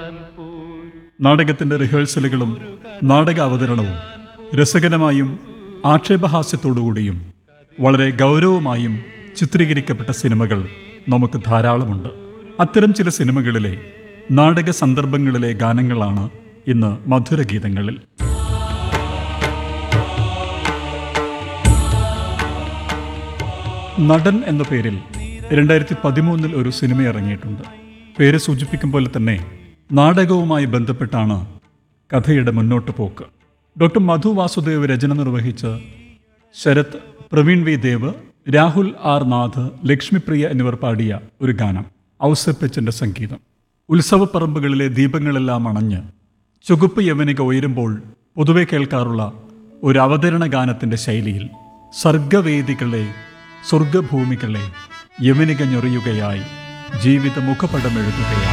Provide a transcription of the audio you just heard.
നാടകത്തിന്റെ റിഹേഴ്സലുകളും നാടക അവതരണവും രസകരമായും ആക്ഷേപഹാസ്യത്തോടുകൂടിയും വളരെ ഗൗരവമായും ചിത്രീകരിക്കപ്പെട്ട സിനിമകൾ നമുക്ക് ധാരാളമുണ്ട് അത്തരം ചില സിനിമകളിലെ നാടക സന്ദർഭങ്ങളിലെ ഗാനങ്ങളാണ് ഇന്ന് മധുരഗീതങ്ങളിൽ നടൻ എന്ന പേരിൽ രണ്ടായിരത്തി പതിമൂന്നിൽ ഒരു സിനിമ ഇറങ്ങിയിട്ടുണ്ട് പേര് സൂചിപ്പിക്കും പോലെ തന്നെ നാടകവുമായി ബന്ധപ്പെട്ടാണ് കഥയുടെ മുന്നോട്ട് പോക്ക് ഡോക്ടർ മധു വാസുദേവ് രചന നിർവഹിച്ച് ശരത് പ്രവീൺ വി ദേവ് രാഹുൽ ആർ നാഥ് ലക്ഷ്മിപ്രിയ എന്നിവർ പാടിയ ഒരു ഗാനം ഔസപ്പച്ചന്റെ സംഗീതം ഉത്സവപ്പറമ്പുകളിലെ ദീപങ്ങളെല്ലാം അണഞ്ഞ് ചുവപ്പ് യവനിക ഉയരുമ്പോൾ പൊതുവെ കേൾക്കാറുള്ള ഒരു അവതരണ ഗാനത്തിന്റെ ശൈലിയിൽ സർഗവേദികളെ സ്വർഗഭൂമികളെ യവനിക ഞൊറിയുകയായി ജീവിത മുഖപടമെഴുതുകയായി